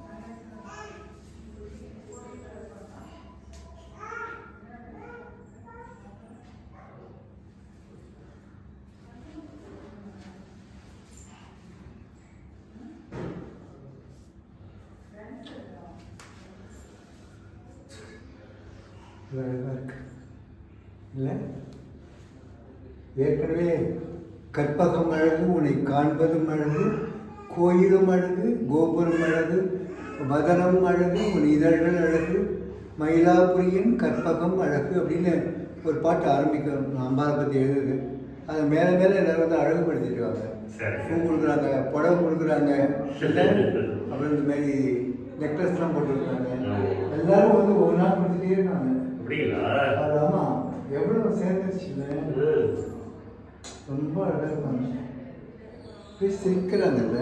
அழகா இருக்கு இல்லை ஏற்கனவே கற்பகம் அழகு உன்னை காண்பதும் அழகு கோயிலும் அழகு கோபுரம் அழகு வதனம் அழகு உன் இதழ்கள் அழகு மயிலாபுரியின் கற்பகம் அழகு அப்படின்னு ஒரு பாட்டு ஆரம்பிக்கும் அம்பாவை பற்றி எழுதுது அதை மேலே மேலே எல்லாரும் வந்து அழகுபடுத்திட்டு சரி. பூ கொடுக்குறாங்க புடவை கொடுக்குறாங்க இல்லை அப்புறம் இந்த மாதிரி நெக்லஸ்லாம் போட்டுருக்காங்க எல்லாரும் வந்து ஒரு நாள் கொடுத்துட்டே இருக்காங்க அப்படிங்களா அது ஆமாம் எவ்வளோ சேர்ந்துருச்சுல்ல ம். ரொம்ப அழகாக இருப்பாங்க போய் சிரிக்கிறாங்கல்ல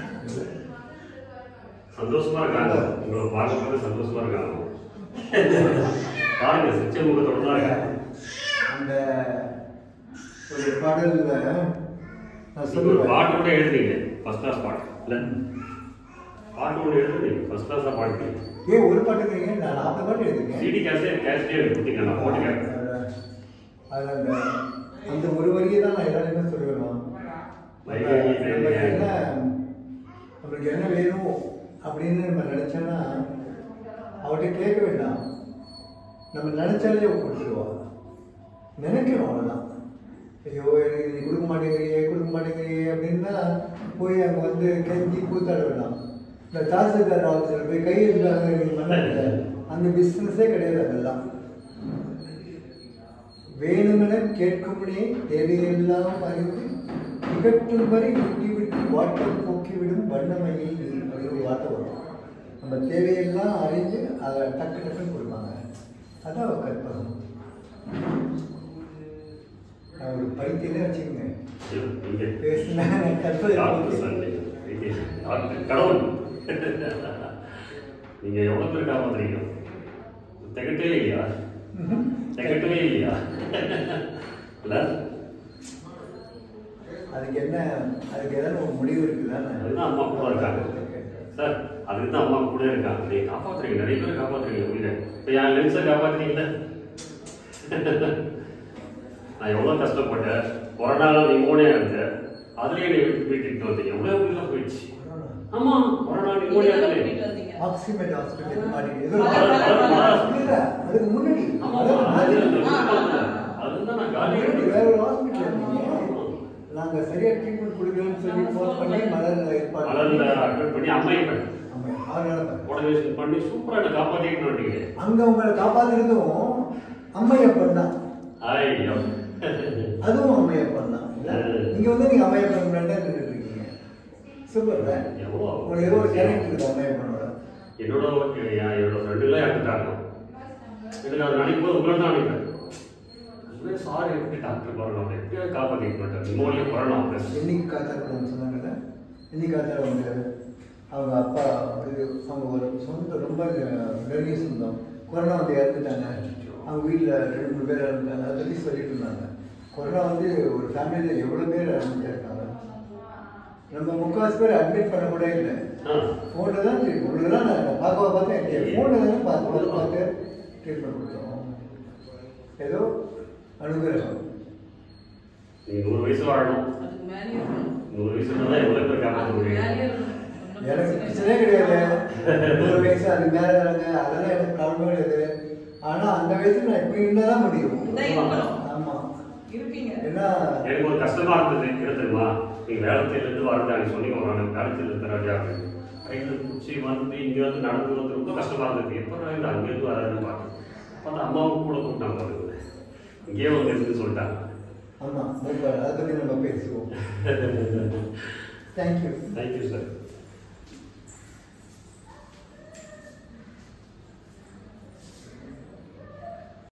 சந்தோஷமா இருக்காங்க உங்களை பார்க்கும்போது சந்தோஷமா இருக்காங்க பாருங்க சிச்சை முகத்தோட தான் இருக்காங்க அந்த ஒரு பாடல்ல நான் நீங்க ஒரு சொல்லுவேன் பாட்டு கூட எழுதுறீங்க ஃபர்ஸ்ட் கிளாஸ் பாட்டு இல்ல பாட்டு கூட எழுதுறீங்க ஃபர்ஸ்ட் கிளாஸா பாடுறீங்க ஏன் ஒரு பாட்டுக்கிறீங்க நான் நாற்பது பாட்டு எழுதிருக்கேன் சிடி கேஸே கேஸ்டே கொடுத்தீங்க நான் போட்டு கேட்பேன் அது அந்த அந்த ஒரு வரியை தான் நான் எல்லாருமே சொல்லுவேன் வைகை நமக்கு என்ன நம்மளுக்கு என்ன வேணும் அப்படின்னு நம்ம நினைச்சோன்னா அவர்கிட்ட கேட்க வேண்டாம் நம்ம நினைச்சாலே அவ கொடுத்துருவா நினைக்கணும் அவ்வளோதான் ஐயோ எனக்கு நீ கொடுக்க மாட்டேங்கிறியே கொடுக்க மாட்டேங்கிறியே அப்படின்னா போய் அங்கே வந்து கெஞ்சி கூத்தாட வேண்டாம் இந்த தாசில்தார் ஆஃபீஸில் போய் கையெழுத்தாங்க அந்த பிஸ்னஸே கிடையாது அதெல்லாம் வேணுமென கேட்கும்படியே தேவையெல்லாம் அறிந்து திகட்டும் வரை விட்டு விட்டு வாட்டம் போக்கிவிடும் வண்ணமையை நீ அப்படி ஒரு வார்த்தை வரும் நம்ம தேவையெல்லாம் அறிந்து அதை டக்கு டக்குன்னு கொடுப்பாங்க அதான் அவ கற்பகம் நான் ஒரு பைத்தியமே வச்சுக்கோங்க நீங்க பேசினா கற்பகம் டாக்டர் சார் நீங்க. நீங்க டாக்டர் கடவுள் நீங்க எவ்வளவு பேர் காப்பாத்துறீங்க திகட்டவே இல்லையா திகட்டவே இல்லையா இல்ல அதுக்கு என்ன அதுக்கு ஏதாவது ஒரு முடிவு இருக்குதானே அதுதான் அம்மா கூட இருக்காங்க சார் அதுக்கு தான் அம்மா கூட இருக்காங்க நீங்க காப்பாத்துறீங்க நிறைய பேர் காப்பாத்துறீங்க உயிரை இப்போ என் லென்ஸை காப்பாத்துறீங்களா நான் எவ்வளோ கஷ்டப்பட்டேன் கொரோனால நிமோனியா இருந்தேன் அதுலயே நீ வீட்டு வீட்டுக்கு வந்தீங்க எவ்வளோ உயிரெல்லாம் போயிடுச்சு ஆமா கொரோனா நிமோனியா தானே ஆக்சிமெண்ட் ஹாஸ்பிட்டல் மாதிரி ஏதோ அதான், அதான், அதான். இல்ல, அதுக்கு முன்னாடி ஆமா அதாவது அது முன்னாடி. அதுதான் நான் முன்னாடி காலி வேற ஒரு ஹாஸ்பிட்டல் இருந்தீங்க நாங்க சரியா ட்ரீட்மெண்ட் கொடுக்கலன்னு சொல்லி ஃபோன் பண்ணி மலர்ல ஏற்பாடு மலர்ல அட்மிட் பண்ணி அம்மா இப்ப ஆமா, அதனால தான். மோட்டிவேஷன் பண்ணி சூப்பரா என்ன காப்பாத்திட்டு வந்தீங்க அங்க உங்களை காப்பாத்துறதும் அம்மையப்பன் தான் ஐயோ அதுவும் அம்மையப்பன் தான் இல்ல? இங்க வந்து நீங்க அம்மையப்பன் முன்னாடி நின்றுட்டு இருக்கீங்க சூப்பர்ல எவ்வளோ உங்களுக்கு ஏதோ ஒரு கேரக்டர் இருக்கு அம்மையப்பனோட என்னோட என் என்னோட ஃப்ரெண்டுலாம் இறந்துட்டாங்க எனக்கு அதை நினைக்கும் போது உங்களை தான் நினைப்பேன் உண்மையா சார் எப்படி டாக்டர் வரணும் எப்படியா காப்பாற்றிக்க மாட்டேன் நிமோனியா வரணும் என்னைக்கு காத்தாக்கணும்னு சொன்னாங்கல்ல என்னைக்கு காத்தாட வந்து அவங்க அப்பா இது அவங்க ஒரு சொந்த ரொம்ப நெருங்கிய சொந்தம் கொரோனா வந்து இறந்துட்டாங்க அவங்க வீட்டில் ரெண்டு மூணு பேர் இறந்துட்டாங்க அதை பற்றி சொல்லிட்டு இருந்தாங்க கொரோனா வந்து ஒரு ஃபேமிலியில் எவ்வளோ பேர் இறந்துட்டு இருக்காங்க நம்ம முக்கால்வாசி பேர் அட்மிட் பண்ண கூட இல்லை ஆ ஃபோனில் தான் ட்ரீட் உங்களுக்கு தான் நான் பார்க்க பார்த்தேன் ஃபோனில் தானே பார்த்து பார்த்து பார்த்து ட்ரீட்மெண்ட் கொடுத்தோம் ஏதோ அனுகிரகம் நீங்க நூறு வயசு வாழணும் அதுக்கு மேலேயே இருக்கணும். நூறு வயசு தான் எவ்வளோ பேர் காப்பாற்ற அதுக்கு முடியும் மேலேயே இருக்கணும். ஒண்ணும் எனக்கு பிரச்சனை பிரச்சனையே இல்லை. கிடையாது நூறு வயசு அது மேலே வராங்க அதெல்லாம் எனக்கு ப்ராப்ளமே கிடையாது ஆனால் அந்த வயசுல நான் இப்படி இருந்தால் தான் முடியும் இதான் இருக்கணும். ஆமாம் இருப்பீங்க ஏன்னா எனக்கு ஒரு கஷ்டமா இருந்தது என்ன தெரியுமா நீங்க வேளத்திலிருந்து வரதா நீ சொன்னீங்க ஒரு நாள் வேளத்திலிருந்து ராஜா கையில் பிடிச்சி வந்து இங்க வந்து நடந்து வந்து ரொம்ப கஷ்டமா இருந்தது எப்போ நான் இந்த அங்கேருந்து வராதுன்னு பார்த்தேன் பார்த்தா அம்மாவும் கூட கூப்பிட்டாங்க பாருங்க இங்கேயே வந்து இருக்குன்னு சொல்லிட்டாங்க ஆமாம் அதை பற்றி நம்ம பேசுவோம் தேங்க்யூ தேங்க்யூ சார்